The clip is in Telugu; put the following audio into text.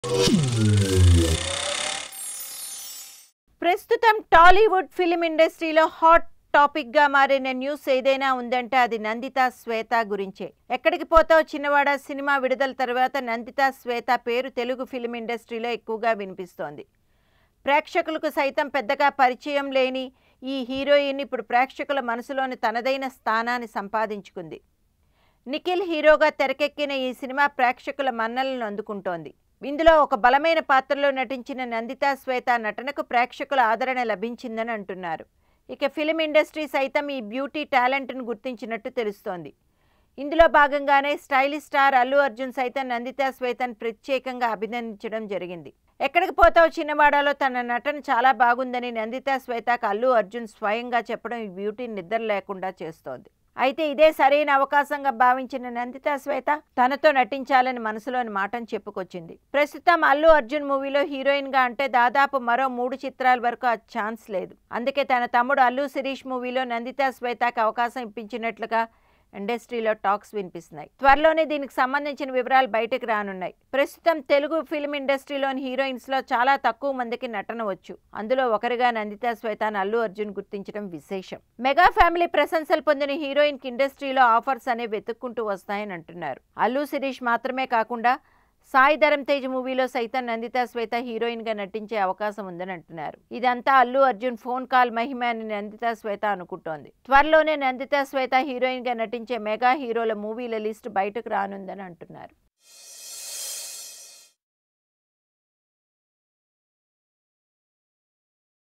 ప్రస్తుతం టాలీవుడ్ ఫిలిం ఇండస్ట్రీలో హాట్ టాపిక్ గా మారిన న్యూస్ ఏదైనా ఉందంటే అది నందిత శ్వేత గురించే ఎక్కడికి పోతావు చిన్నవాడ సినిమా విడుదల తర్వాత నందిత శ్వేత పేరు తెలుగు ఫిలిం ఇండస్ట్రీలో ఎక్కువగా వినిపిస్తోంది ప్రేక్షకులకు సైతం పెద్దగా పరిచయం లేని ఈ హీరోయిన్ ఇప్పుడు ప్రేక్షకుల మనసులోని తనదైన స్థానాన్ని సంపాదించుకుంది నిఖిల్ హీరోగా తెరకెక్కిన ఈ సినిమా ప్రేక్షకుల మన్నలను అందుకుంటోంది ఇందులో ఒక బలమైన పాత్రలో నటించిన నందిత శ్వేత నటనకు ప్రేక్షకుల ఆదరణ లభించిందని అంటున్నారు ఇక ఫిలిం ఇండస్ట్రీ సైతం ఈ బ్యూటీ టాలెంట్ను గుర్తించినట్టు తెలుస్తోంది ఇందులో భాగంగానే స్టైలిష్ స్టార్ అల్లు అర్జున్ సైతం నందిత శ్వేతను ప్రత్యేకంగా అభినందించడం జరిగింది ఎక్కడికి పోతావు చిన్నవాడలో తన నటన చాలా బాగుందని నందిత శ్వేతకు అల్లు అర్జున్ స్వయంగా చెప్పడం ఈ బ్యూటీ నిద్ర లేకుండా చేస్తోంది అయితే ఇదే సరైన అవకాశంగా భావించిన నందిత శ్వేత తనతో నటించాలని మనసులోని మాటను చెప్పుకొచ్చింది ప్రస్తుతం అల్లు అర్జున్ మూవీలో హీరోయిన్ గా అంటే దాదాపు మరో మూడు చిత్రాల వరకు ఆ ఛాన్స్ లేదు అందుకే తన తమ్ముడు అల్లు శిరీష్ మూవీలో నందిత శ్వేతకు అవకాశం ఇప్పించినట్లుగా ఇండస్ట్రీలో టాక్స్ వినిపిస్తున్నాయి త్వరలోనే దీనికి సంబంధించిన వివరాలు బయటకు రానున్నాయి ప్రస్తుతం తెలుగు ఫిల్మ్ ఇండస్ట్రీలోని హీరోయిన్స్ లో చాలా తక్కువ మందికి నటన వచ్చు అందులో ఒకరిగా నందిత శ్వేతాన్ అల్లు అర్జున్ గుర్తించడం విశేషం మెగా ఫ్యామిలీ ప్రశంసలు పొందిన హీరోయిన్ కి ఇండస్ట్రీలో ఆఫర్స్ అనేవి వెతుక్కుంటూ వస్తాయని అంటున్నారు అల్లు శిరీష్ మాత్రమే కాకుండా సాయి ధరమ్ తేజ్ మూవీలో సైతం నందిత శ్వేత హీరోయిన్ గా నటించే అవకాశం ఉందని అంటున్నారు ఇదంతా అల్లు అర్జున్ ఫోన్ కాల్ మహిమ అని నందిత శ్వేత అనుకుంటోంది త్వరలోనే నందిత శ్వేత హీరోయిన్ గా నటించే మెగా హీరోల మూవీల లిస్ట్ బయటకు రానుందని అంటున్నారు